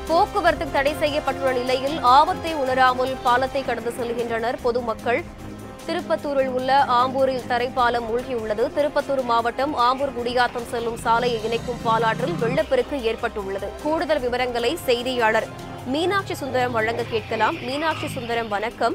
போக்குவரத்து தடை செய்யப்பட்டுள்ள நிலையில் ஆபத்தை உணராமல் பாலத்தை கடந்து செல்கின்றனர் பொதுமக்கள் திருப்பத்தூரில் உள்ள ஆம்பூரில் தரைப்பாலம் மூழ்கியுள்ளது திருப்பத்தூர் மாவட்டம் ஆம்பூர் குடியாத்தம் செல்லும் சாலையை இணைக்கும் பாலாற்றில் வெள்ளப்பெருக்கு ஏற்பட்டுள்ளது கூடுதல் விவரங்களை செய்தியாளர் மீனாட்சி சுந்தரம் வழங்க கேட்கலாம் மீனாட்சி சுந்தரம் வணக்கம்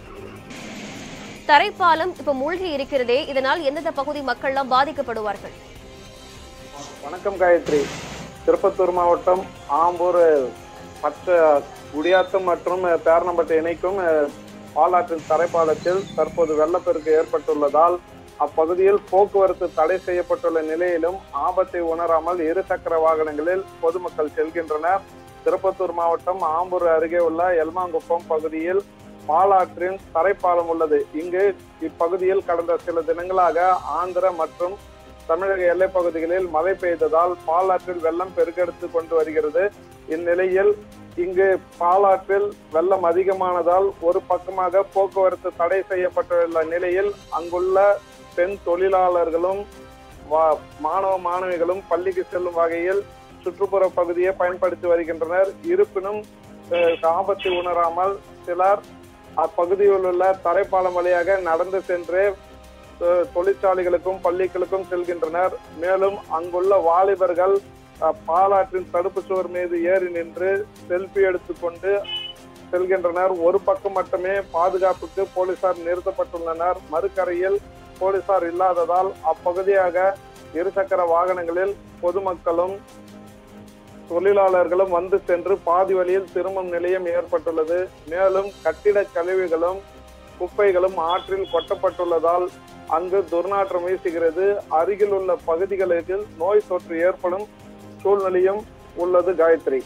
தரைப்பாலம் இப்ப மூழ்கி இருக்கிறதே இதனால் எந்தெந்த பகுதி மக்கள்லாம் பாதிக்கப்படுவார்கள் வணக்கம் காயத்ரி திருப்பத்தூர் மாவட்டம் ஆம்பூர் மற்ற குடியாத்தம் மற்றும் பேரணம்பட்டை இணைக்கும் அஹ், பாலாற்றின் தரைப்பாலத்தில் தற்போது வெள்ளப்பெருக்கு ஏற்பட்டுள்ளதால் அப்பகுதியில் போக்குவரத்து தடை செய்யப்பட்டுள்ள நிலையிலும் ஆபத்தை உணராமல் இருசக்கர வாகனங்களில் பொதுமக்கள் செல்கின்றனர் திருப்பத்தூர் மாவட்டம் ஆம்பூர் அருகே உள்ள எல்மாங்குப்பம் பகுதியில் பாலாற்றின் தரைப்பாலம் உள்ளது இங்கு இப்பகுதியில் கடந்த சில தினங்களாக ஆந்திர மற்றும் தமிழக எல்லைப் பகுதிகளில் மழை பெய்ததால் பாலாற்றில் வெள்ளம் பெருக்கெடுத்து கொண்டு வருகிறது இந்நிலையில் இங்கு பாலாற்றில் வெள்ளம் அதிகமானதால் ஒரு பக்கமாக போக்குவரத்து தடை செய்யப்பட்டுள்ள நிலையில் அங்குள்ள பெண் தொழிலாளர்களும் வா- மாணவ மாணவிகளும் பள்ளிக்கு செல்லும் வகையில் சுற்றுப்புற பகுதியை பயன்படுத்தி வருகின்றனர் இருப்பினும் அஹ், ஆபத்தை உணராமல் சிலர் அப்பகுதியில் உள்ள தரைப்பாலம் வழியாக நடந்து சென்று அஹ், தொழிற்சாலைகளுக்கும் பள்ளிகளுக்கும் செல்கின்றனர் மேலும் அங்குள்ள வாலிபர்கள் அஹ், பாலாற்றின் தடுப்பு சுவர் மீது ஏறி நின்று செல்ஃபி எடுத்துக்கொண்டு செல்கின்றனர் ஒரு பக்கம் மட்டுமே பாதுகாப்புக்கு போலீசார் நிறுத்தப்பட்டுள்ளனர் மறுக்கரையில் போலீசார் இல்லாததால் அப்பகுதியாக இருசக்கர வாகனங்களில் பொதுமக்களும் தொழிலாளர்களும் வந்து சென்று பாதி வழியில் திரும்பும் நிலையம் ஏற்பட்டுள்ளது மேலும் கட்டிட கழிவுகளும் குப்பைகளும் ஆற்றில் கொட்டப்பட்டுள்ளதால் அங்கு துர்நாற்றம் வீசுகிறது அருகில் உள்ள பகுதிகளுக்கு நோய் தொற்று ஏற்படும் சூழ்நிலையும் உள்ளது காயத்ரி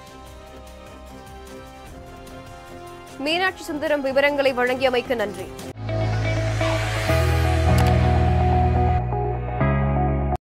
மீனாட்சி சுந்தரம் விவரங்களை வழங்கியமைக்கு நன்றி